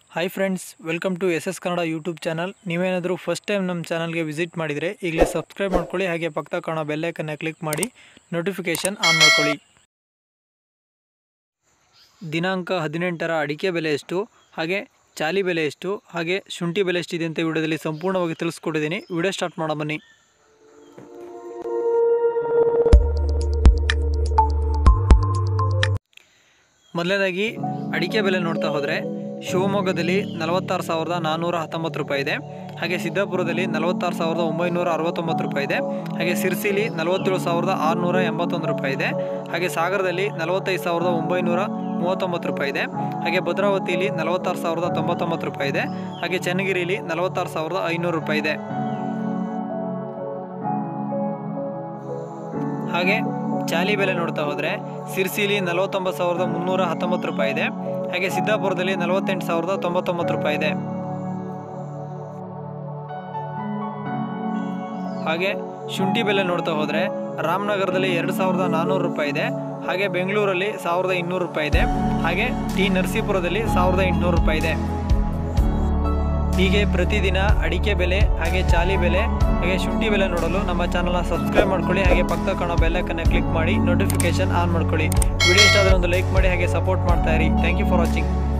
hi friends welcome to S S Kannada YouTube channel ನೀವೇನಾದರೂ first time ನಮ್ಮ ಚಾನಲ್ಗೆ visit ಮಾಡಿದರೆ ಈಗಲೇ ಸಬ್ಸ್ಕ್ರೈಬ್ ಮಾಡ್ಕೊಳ್ಳಿ ಹಾಗೆ ಪಕ್ಕದ ಕಾಣೋ ಬೆಲ್ಲೈಕನ್ನ ಕ್ಲಿಕ್ ಮಾಡಿ ನೋಟಿಫಿಕೇಷನ್ ಆನ್ ಮಾಡ್ಕೊಳ್ಳಿ ದಿನಾಂಕ ಹದಿನೆಂಟರ ಅಡಿಕೆ ಬೆಲೆ ಎಷ್ಟು ಹಾಗೆ ಚಾಲಿ ಬೆಲೆ ಎಷ್ಟು ಹಾಗೆ ಶುಂಠಿ ಬೆಲೆ ಎಷ್ಟಿದೆ ಅಂತ ವಿಡಿಯೋದಲ್ಲಿ ಸಂಪೂರ್ಣವಾಗಿ ತಿಳಿಸ್ಕೊಟ್ಟಿದ್ದೀನಿ ವಿಡಿಯೋ ಸ್ಟಾರ್ಟ್ ಮಾಡೋ ಬನ್ನಿ ಮೊದಲನೇದಾಗಿ ಅಡಿಕೆ ಬೆಲೆ ನೋಡ್ತಾ ಹೋದರೆ ಶಿವಮೊಗ್ಗದಲ್ಲಿ ನಲವತ್ತಾರು ಸಾವಿರದ ನಾನ್ನೂರ ಹತ್ತೊಂಬತ್ತು ರೂಪಾಯಿ ಇದೆ ಹಾಗೆ ಸಿದ್ದಾಪುರದಲ್ಲಿ ನಲವತ್ತಾರು ಸಾವಿರದ ಒಂಬೈನೂರ ಅರವತ್ತೊಂಬತ್ತು ರೂಪಾಯಿ ಇದೆ ಹಾಗೆ ಸಿರ್ಸಿಲಿ ನಲವತ್ತೇಳು ಸಾವಿರದ ಆರುನೂರ ಎಂಬತ್ತೊಂದು ರೂಪಾಯಿ ಇದೆ ಹಾಗೆ ಸಾಗರದಲ್ಲಿ ನಲವತ್ತೈದು ಸಾವಿರದ ಒಂಬೈನೂರ ಮೂವತ್ತೊಂಬತ್ತು ರೂಪಾಯಿ ಇದೆ ಹಾಗೆ ಭದ್ರಾವತಿಯಲ್ಲಿ ನಲವತ್ತಾರು ಸಾವಿರದ ತೊಂಬತ್ತೊಂಬತ್ತು ರೂಪಾಯಿ ಇದೆ ಹಾಗೆ ಚನ್ನಗಿರಿಲಿ ನಲವತ್ತಾರು ಸಾವಿರದ ಐನೂರು ರೂಪಾಯಿ ಇದೆ ಹಾಗೆ ಚಾಲಿ ಬೆಲೆ ನೋಡ್ತಾ ಹೋದರೆ ಸಿರ್ಸಿಲಿ ನಲವತ್ತೊಂಬತ್ತು ಸಾವಿರದ ಮುನ್ನೂರ ಹತ್ತೊಂಬತ್ತು ರೂಪಾಯಿ ಇದೆ ಹಾಗೆ ಸಿದ್ದಾಪುರದಲ್ಲಿ ನಲವತ್ತೆಂಟು ಸಾವಿರದ ತೊಂಬತ್ತೊಂಬತ್ತು ರೂಪಾಯಿ ಇದೆ ಹಾಗೆ ಶುಂಠಿ ಬೆಲೆ ನೋಡ್ತಾ ಹೋದರೆ ರಾಮನಗರದಲ್ಲಿ ಎರಡು ಸಾವಿರದ ನಾನ್ನೂರು ರೂಪಾಯಿ ಇದೆ ಹಾಗೆ ಬೆಂಗಳೂರಲ್ಲಿ ಸಾವಿರದ ಇನ್ನೂರು ರೂಪಾಯಿ ಇದೆ ಹಾಗೆ ಟಿ ನರಸೀಪುರದಲ್ಲಿ ಸಾವಿರದ ಎಂಟುನೂರು ರೂಪಾಯಿ ಇದೆ ಹೀಗೆ ಪ್ರತಿದಿನ ಅಡಿಕೆ ಬೆಲೆ ಹಾಗೆ ಚಾಲಿ ಬೆಲೆ ಹಾಗೆ ಶುಂಠಿ ಬೆಲೆ ನೋಡಲು ನಮ್ಮ ಚಾನಲ್ನ ಸಬ್ಸ್ಕ್ರೈಬ್ ಮಾಡ್ಕೊಳ್ಳಿ ಹಾಗೆ ಪಕ್ಕ ಕಾಣೋ ಬೆಲ್ಲಕ್ಕನ್ನು ಕ್ಲಿಕ್ ಮಾಡಿ ನೋಟಿಫಿಕೇಶನ್ ಆನ್ ಮಾಡ್ಕೊಳ್ಳಿ ವಿಡಿಯೋ ಇಷ್ಟ ಆದರೆ ಒಂದು ಲೈಕ್ ಮಾಡಿ ಹಾಗೆ ಸಪೋರ್ಟ್ ಮಾಡ್ತಾ ಇರಿ ಥ್ಯಾಂಕ್ ಯು ಫಾರ್ ವಾಚಿಂಗ್